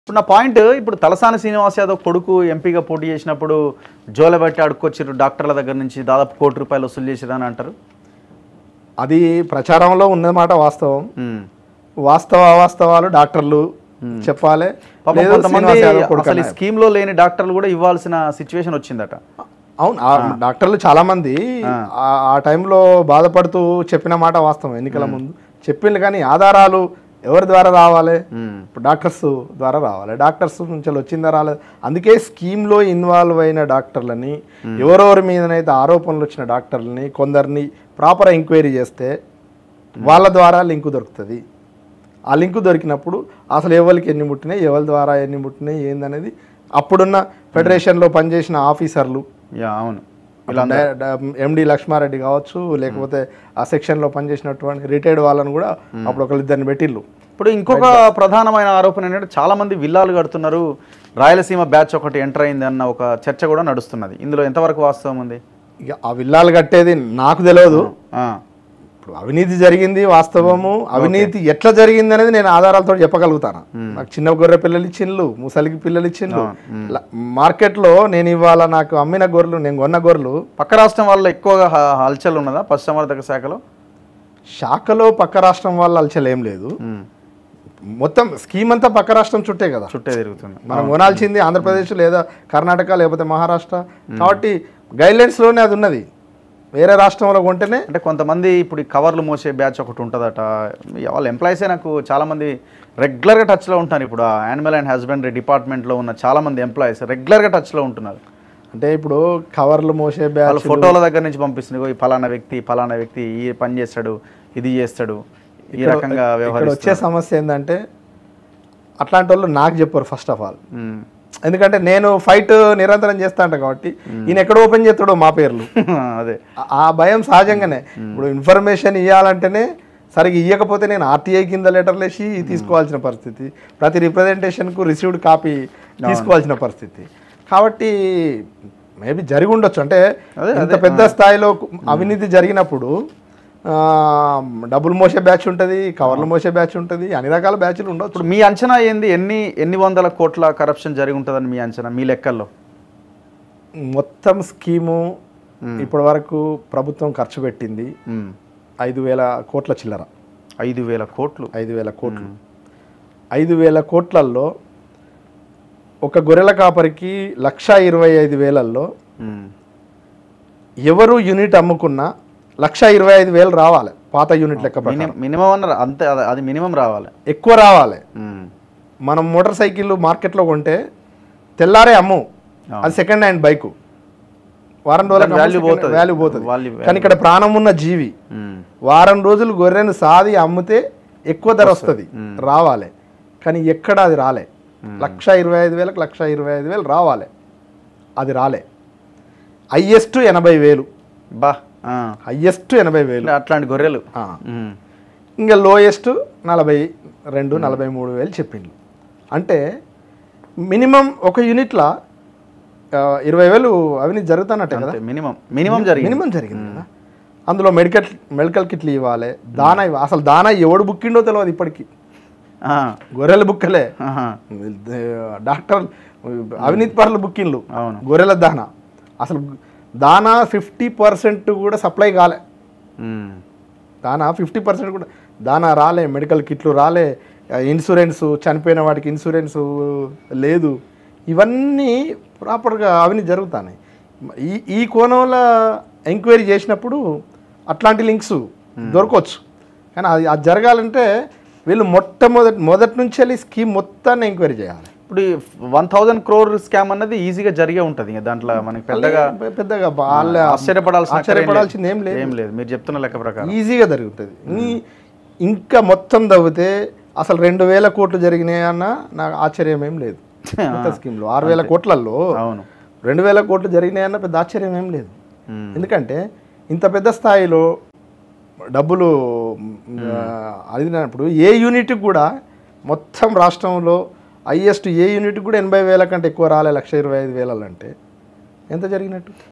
ఇప్పుడు నా పాయింట్ ఇప్పుడు తలసాని శ్రీనివాస్ యాదవ్ కొడుకు ఎంపీగా పోటీ చేసినప్పుడు జోలబట్టి అడుక్కొచ్చారు డాక్టర్ల దగ్గర నుంచి దాదాపు కోటి రూపాయలు వసూలు చేసిరని అంటారు అది ప్రచారంలో ఉన్నమాట వాస్తవం ఉమ్. వాస్తవ అవాస్తవాలు డాక్టర్లు చెప్పాలి పాపం లేదు కొంతమంది శ్రీనివాస్ యాదవ్ కొడుకు అసలు ఈ అన్నారు. స్కీమ్ లో లేని డాక్టర్లు కూడా ఇవ్వాల్సిన సిచ్యువేషన్ వచ్చిందట అవును ఆ డాక్టర్లు చాలా మంది ఆ- ఆ టైంలో బాధపడుతూ చెప్పిన మాట వాస్తవం ఎన్నికల ముందు చెప్పింది కానీ ఆధారాలు ఎవరి ద్వారా రావాలి ఉమ్. ఇప్పుడు డాక్టర్స్ ద్వారా రావాలి డాక్టర్స్ నుంచి వచ్చిందా రాలేదు అందుకే స్కీమ్లో ఇన్వాల్వ్ అయిన డాక్టర్లని ఎవరెవరి మీదనైతే ఆరోపణలు వచ్చిన డాక్టర్లని కొందరిని ప్రాపర్ ఎంక్వైరీ చేస్తే వాళ్ళ ద్వారా లింకు దొరుకుతుంది ఆ లింకు దొరికినప్పుడు అసలు ఎవరికి ఎన్ని ముట్టినాయి ఎవరి ద్వారా ఎన్ని ముట్టినాయి ఏందనేది అప్పుడున్న ఫెడరేషన్లో పనిచేసిన ఆఫీసర్లు యా అవును ఎండి లక్ష్మారెడ్డి కావచ్చు లేకపోతే ఆ సెక్షన్లో పనిచేసినటువంటి రిటైర్డ్ వాళ్ళని కూడా అప్పుడు ఒకళ్ళిద్దరిని పెట్టిళ్ళు ఇప్పుడు ఇంకొక ప్రధానమైన ఆరోపణ ఏంటంటే చాలా మంది విల్లాలు కడుతున్నారు రాయలసీమ బ్యాచ్ ఒకటి ఎంటర్ అయింది అన్న ఒక చర్చ కూడా నడుస్తున్నది ఇందులో ఎంతవరకు వాస్తవం ఉంది ఇక ఆ విల్లాలు కట్టేది నాకు తెలియదు ఆ, ఇప్పుడు అవినీతి జరిగింది వాస్తవము అవినీతి ఎట్లా జరిగింది అనేది నేను ఆధారాలతో చెప్పగలుగుతాను నాకు చిన్న గొర్రె పిల్లలు ఇచ్చిండ్లు ముసలికి పిల్లలు ఇచ్చిండ్లు ల- మార్కెట్లో నేను ఇవాళ నాకు అమ్మిన గొర్రెలు నేను కొన్న గొర్రెలు పక్క రాష్ట్రం వల్ల ఎక్కువగా హ- హల్చల్ ఉన్నదా పశుసంవర్ధక శాఖలో శాఖలో పక్క రాష్ట్రం వాళ్ళ అలచలు ఏం లేదు ఉమ్. మొత్తం స్కీమ్ అంతా పక్క రాష్ట్రం చుట్టే కదా చుట్టే తిరుగుతుంది మనం కొనాల్సింది ఆంధ్రప్రదేశ్ లేదా కర్ణాటక లేకపోతే మహారాష్ట్ర కాబట్టి గైడ్లైన్స్లోనే అది ఉన్నది వేరే రాష్ట్రంలో కొంటేనే అంటే కొంతమంది ఇప్పుడు ఈ కవర్లు మోసే బ్యాచ్ ఒకటి ఉంటుందట ఈ వాళ్ళ ఎంప్లాయీసే నాకు చాలామంది రెగ్యులర్గా టచ్లో ఉంటారు ఇప్పుడు ఆ యానిమల్ అండ్ హస్బెండరీ డిపార్ట్మెంట్లో ఉన్న చాలామంది ఎంప్లాయీస్ రెగ్యులర్గా టచ్లో ఉంటున్నారు అంటే ఇప్పుడు కవర్లు మోసే వాళ్ళు బ్యాచ్ ఫోటోల దగ్గర నుంచి పంపిస్తుంది "ఇగో ఈ ఫలానా వ్యక్తి ఫలానా వ్యక్తి ఈ పని చేస్తాడు ఇది చేస్తాడు ఈ రకంగా ఇక్కడ వ్యవహరిస్తాడు వచ్చే సమస్య ఏంటంటే అట్లాంటి వాళ్ళు నాకు చెప్పారు ఫస్ట్ ఆఫ్ ఆల్ ఎందుకంటే నేను ఫైట్ నిరంతరం చేస్తా అంట కాబట్టి ఈయన ఎక్కడ ఓపెన్ చేస్తాడో మా పేర్లు అదే ఆ- ఆ భయం సహజంగానే ఇప్పుడు ఇన్ఫర్మేషన్ ఇవ్వాలంటేనే సరిగ్గా ఇవ్వకపోతే నేను ఆర్టీఐ కింద లెటర్లు వేసి తీసుకోవాల్సిన పరిస్థితి ప్రతి రిప్రజెంటేషన్కు రిసీవ్డ్ కాపీ తీసుకోవాల్సిన పరిస్థితి కాబట్టి మేబీ జరిగి ఉండొచ్చు అంటే అదే, ఇంత పెద్ద స్థాయిలో అవినీతి జరిగినప్పుడు ఆ, డబ్బులు మోసే బ్యాచ్ ఉంటుంది కవర్లు మోసే బ్యాచ్ ఉంటుంది అన్ని రకాల బ్యాచ్లు ఉండొచ్చు ఇప్పుడు మీ అంచనా ఏంది ఎన్ని ఎన్ని వందల కోట్ల కరప్షన్ జరిగి ఉంటుందని మీ అంచనా మీ లెక్కల్లో మొత్తం స్కీము ఇప్పటి వరకు ప్రభుత్వం ఖర్చు పెట్టింది ఉమ్. ఐదు వేల కోట్ల చిల్లర ఐదు వేల కోట్లు ఐదు వేల కోట్లు ఐదు వేల కోట్లల్లో ఒక గొర్రెల కాపరికి లక్ష ఇరవై ఐదు వేలల్లో ఉమ్. ఎవరు యూనిట్ అమ్ముకున్నా లక్ష ఇరవై ఐదు వేలు రావాలి పాత యూనిట్ లెక్క ప్రకారం మినిమం మినిమం అన్నారు అంతే అది- అది మినిమం రావాలి ఎక్కువ రావాలి ఉమ్. మనం మోటార్ సైకిల్ మార్కెట్లో కొంటే తెల్లారే అమ్ము అది సెకండ్ హ్యాండ్ బైకు వారం రోజులకు value పోతది. వాల్యూ పోతుంది Value- కానీ ఇక్కడ ప్రాణం ఉన్న జీవి ఉమ్. వారం రోజులు గొర్రెను సాది అమ్మితే ఎక్కువ ధర వస్తుంది రావాలి కానీ ఎక్కడ అది రాలే లక్ష ఇరవై ఐదు వేలకు లక్ష ఇరవై ఐదు వేలు రావాలి అది రాలే హయ్యెస్ట్ ఎనభై వేలు బా ఆ. హయ్యెస్ట్ ఎనభై వేలు అంటే అట్లాంటి గొర్రెలు ఆ. ఉమ్. ఇంకా లోయెస్ట్ నలభై రెండు నలభై మూడు వేలు చెప్పిండ్రు అంటే మినిమం ఒక యూనిట్లో ఆ, ఇరవై వేలు అవినీతి జరుగుతానట్టే కదా అంతే మినిమం మినిమం జరిగింది మినిమం జరిగింది కదా అందులో మెడికల్ మెడికల్ కిట్లు ఇవ్వాలి దానా ఇవ్వ- అసలు దానా ఎవడు బుక్కిండో తెలియదు ఇప్పటికి ఆ. గొర్రెల బుక్కలే ఆహా. డాక్టర్ అవినీతి పరుల బుక్కిన్లు అవును గొర్రెల దానా అసలు దానా ఫిఫ్టీ పర్సెంట్ కూడా సప్లై కాలే ఉమ్. దానా ఫిఫ్టీ పర్సెంట్ కూడా దానా రాలే మెడికల్ కిట్లు రాలే ఇన్సూరెన్స్ చనిపోయిన వాటికి ఇన్సూరెన్స్ లేదు ఇవన్నీ ప్రాపర్గా అవినీతి జరుగుతాయి ఈ ఈ కోణంలో ఎంక్వైరీ చేసినప్పుడు అట్లాంటి లింక్స్ దొరకవచ్చు కానీ అది అది జరగాలంటే వీళ్ళు మొట్టమొదటి మొదటి నుంచి వెళ్ళి స్కీమ్ మొత్తాన్ని ఎంక్వైరీ చేయాలి ఇప్పుడు వన్ థౌజండ్ క్రోర్ స్కామ్ అన్నది ఈజీగా జరిగే ఉంటుంది ఇంకా దాంట్లో మనకి పెద్దగా పె- పెద్దగా వాళ్ళ ఆశ్చర్యపడాల్సిన అక్కర ఏం లేదు. ఆశ్చర్యపడాల్సింది ఏం లేదు ఏం లేదు మీరు చెప్తున్న లెక్క ప్రకారం ఈజీగా జరుగుతుంది ఈ- ఇంకా మొత్తం తవ్వితే అసలు రెండు వేల కోట్లు జరిగినాయి అన్న నాకు ఆశ్చర్యం ఏం లేదు కొత్త స్కీమ్లో ఆరు వేల కోట్లలో అవును రెండు వేల కోట్లు జరిగినాయి అన్న పెద్ద ఆశ్చర్యం ఏం లేదు ఉమ్. ఎందుకంటే ఇంత పెద్ద స్థాయిలో డబ్బులు ఆ, అడిగినప్పుడు ఏ యూనిట్కి కూడా మొత్తం రాష్ట్రంలో హైయెస్ట్ ఏ యూనిట్కి కూడా ఎనభై వేల కంటే ఎక్కువ రాలే లక్ష ఇరవై ఐదు వేలంటే ఎంత జరిగినట్టు